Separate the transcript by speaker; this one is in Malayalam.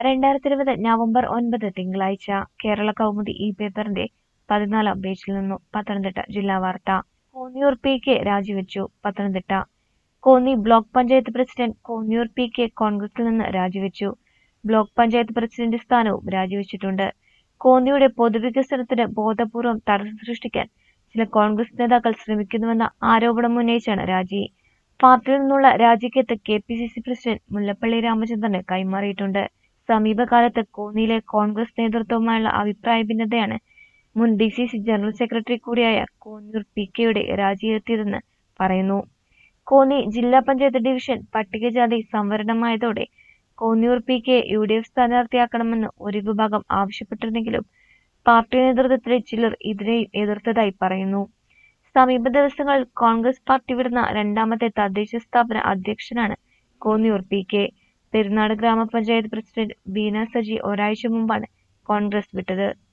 Speaker 1: രണ്ടായിരത്തി ഇരുപത് നവംബർ ഒൻപത് തിങ്കളാഴ്ച കേരള കൗമുദി ഈ പേപ്പറിന്റെ പതിനാലാം പേജിൽ നിന്നു പത്തനംതിട്ട ജില്ലാ വാർത്ത കോന്നിയൂർ പി കെ രാജിവെച്ചു Pathanamthitta Konni block panchayat president Konniyoor P K കോൺഗ്രസിൽ നിന്ന് രാജിവെച്ചു ബ്ലോക്ക് പഞ്ചായത്ത് പ്രസിഡന്റ് സ്ഥാനവും രാജിവെച്ചിട്ടുണ്ട് കോന്നിയുടെ പൊതുവികസനത്തിന് ബോധപൂർവം തടസ്സം സൃഷ്ടിക്കാൻ ചില കോൺഗ്രസ് നേതാക്കൾ ശ്രമിക്കുന്നുവെന്ന ആരോപണമുന്നയിച്ചാണ് രാജി പാർട്ടിയിൽ നിന്നുള്ള രാജിക്കത്ത് K P C C president Mullappally രാമചന്ദ്രന് കൈമാറിയിട്ടുണ്ട് സമീപകാലത്ത് കോന്നിയിലെ കോൺഗ്രസ് നേതൃത്വവുമായുള്ള അഭിപ്രായ ഭിന്നതയാണ് മുൻ D C C general secretary കൂടിയായ കോന്നിയൂർ പി കെയുടെ രാജിയെത്തിയതെന്ന് പറയുന്നു കോന്നി ജില്ലാ പഞ്ചായത്ത് ഡിവിഷൻ പട്ടികജാതി സംവരണമായതോടെ Konniyoor P K U D F സ്ഥാനാർത്ഥിയാക്കണമെന്ന് ഒരു വിഭാഗം ആവശ്യപ്പെട്ടിരുന്നെങ്കിലും പാർട്ടി നേതൃത്വത്തിലെ ചിലർ ഇതിനെയും എതിർത്തതായി പറയുന്നു സമീപ ദിവസങ്ങളിൽ കോൺഗ്രസ് പാർട്ടി വിടുന്ന രണ്ടാമത്തെ തദ്ദേശ സ്ഥാപന അധ്യക്ഷനാണ് കോന്നിയൂർ പി കെ പെരുന്നാട് ഗ്രാമപഞ്ചായത്ത് പ്രസിഡന്റ് ബീന സജി ഒരാഴ്ച മുമ്പാണ് കോൺഗ്രസ് വിട്ടത്